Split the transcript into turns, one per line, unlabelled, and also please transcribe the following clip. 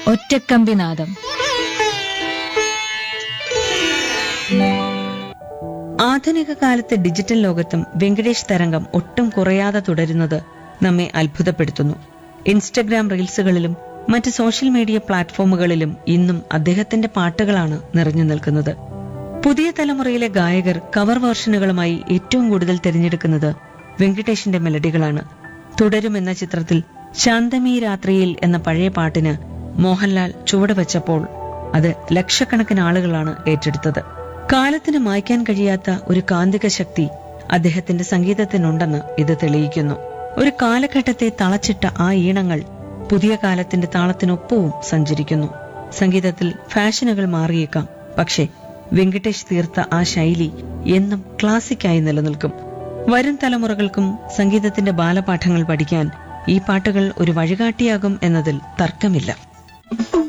ഒറ്റക്കമ്പിനാദം
ആധുനിക കാലത്തെ ഡിജിറ്റൽ ലോകത്തും വെങ്കടേഷ് തരംഗം ഒട്ടും കുറയാതെ തുടരുന്നത് നമ്മെ അത്ഭുതപ്പെടുത്തുന്നു ഇൻസ്റ്റഗ്രാം റീൽസുകളിലും മറ്റ് സോഷ്യൽ മീഡിയ പ്ലാറ്റ്ഫോമുകളിലും ഇന്നും അദ്ദേഹത്തിന്റെ പാട്ടുകളാണ് നിറഞ്ഞു നിൽക്കുന്നത് പുതിയ തലമുറയിലെ ഗായകർ കവർ വേർഷനുകളുമായി ഏറ്റവും കൂടുതൽ തിരഞ്ഞെടുക്കുന്നത് വെങ്കടേഷിന്റെ മെലഡികളാണ് തുടരുമെന്ന ചിത്രത്തിൽ ശാന്തമീ രാത്രിയിൽ എന്ന പഴയ പാട്ടിന് മോഹൻലാൽ ചുവടുവച്ചപ്പോൾ അത് ലക്ഷക്കണക്കിന് ആളുകളാണ് ഏറ്റെടുത്തത് കാലത്തിന് മായ്ക്കാൻ കഴിയാത്ത ഒരു കാന്തിക ശക്തി അദ്ദേഹത്തിന്റെ സംഗീതത്തിനുണ്ടെന്ന് ഇത് തെളിയിക്കുന്നു ഒരു കാലഘട്ടത്തെ തളച്ചിട്ട ആ ഈണങ്ങൾ പുതിയ കാലത്തിന്റെ താളത്തിനൊപ്പവും സഞ്ചരിക്കുന്നു സംഗീതത്തിൽ ഫാഷനുകൾ മാറിയേക്കാം പക്ഷേ വെങ്കടേഷ് തീർത്ത ആ ശൈലി എന്നും ക്ലാസിക്കായി നിലനിൽക്കും വരും തലമുറകൾക്കും സംഗീതത്തിന്റെ ബാലപാഠങ്ങൾ പഠിക്കാൻ ഈ പാട്ടുകൾ ഒരു വഴികാട്ടിയാകും എന്നതിൽ തർക്കമില്ല